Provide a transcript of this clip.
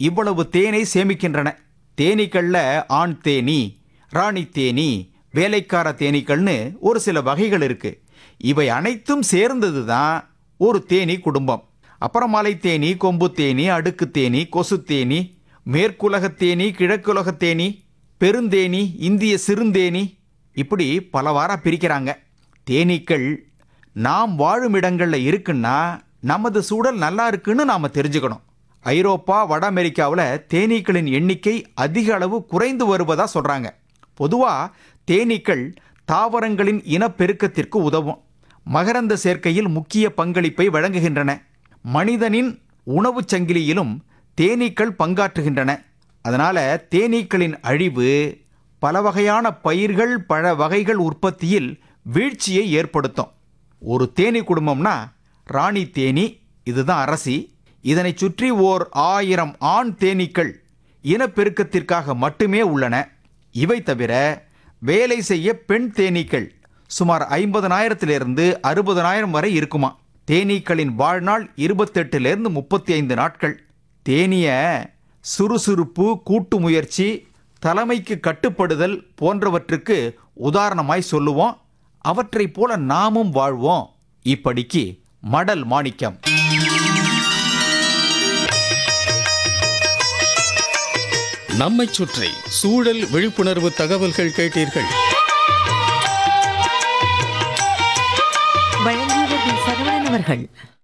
இவ்வளவு தேனை சேமிக்கின்றன தேனீக்கள்ல ஆண் தேனீ ராணி தேனீ வேலைக்கார தேனீக்கள்னு ஒரு சில வகைகள் இருக்கு இவை அனைத்தும் சேர்ந்தது தான் ஒரு தேனீ குடும்பம் அப்புறமாலை தேனீ கொம்பு தேனீ அடுக்கு தேனீ கொசு தேனீ மேற்குலகத் தேனீ கிழக்குலகத் தேனீ பெருந்தேனி இந்திய சிறுந்தேனி இப்படி பலவாரா பிரிக்கிறாங்க தேனீக்கள் நாம் வாழும் இடங்கள்ல இருக்குன்னா நமது சூழல் நல்லா இருக்குன்னு நாம தெரிஞ்சுக்கணும் ஐரோப்பா வட அமெரிக்காவில் தேனீக்களின் எண்ணிக்கை அதிக அளவு குறைந்து வருவதா சொல்றாங்க பொதுவா தேனீக்கள் தாவரங்களின் இனப்பெருக்கத்திற்கு உதவும் மகரந்த சேர்க்கையில் முக்கிய பங்களிப்பை வழங்குகின்றன மனிதனின் உணவுச் சங்கிலியிலும் தேனீக்கள் பங்காற்றுகின்றன அதனால தேனீக்களின் அழிவு பல வகையான பயிர்கள் பழ வகைகள் உற்பத்தியில் வீழ்ச்சியை ஏற்படுத்தும் ஒரு தேனீ குடும்பம்னா ராணி தேனீ இதுதான் அரசி இதனை சுற்றி ஓர் ஆயிரம் ஆண் தேனீக்கள் இனப்பெருக்கத்திற்காக மட்டுமே உள்ளன இவை தவிர வேலை செய்ய பெண் தேனீக்கள் சுமார் ஐம்பதனாயிரத்திலிருந்து அறுபதனாயிரம் வரை இருக்குமா தேனீக்களின் வாழ்நாள் இருபத்தெட்டுலேருந்து முப்பத்தி ஐந்து நாட்கள் தேனிய சுறுசுறுப்பு கூட்டு முயற்சி தலைமைக்கு கட்டுப்படுதல் போன்றவற்றுக்கு உதாரணமாய் சொல்லுவோம் அவற்றைப் போல நாமும் வாழ்வோம் இப்படிக்கு மடல் மாணிக்கம் நம்மைச் சுற்றி சூழல் விழிப்புணர்வு தகவல்கள் கேட்டீர்கள் வழங்கியவர் வி. சரவணன் அவர்கள்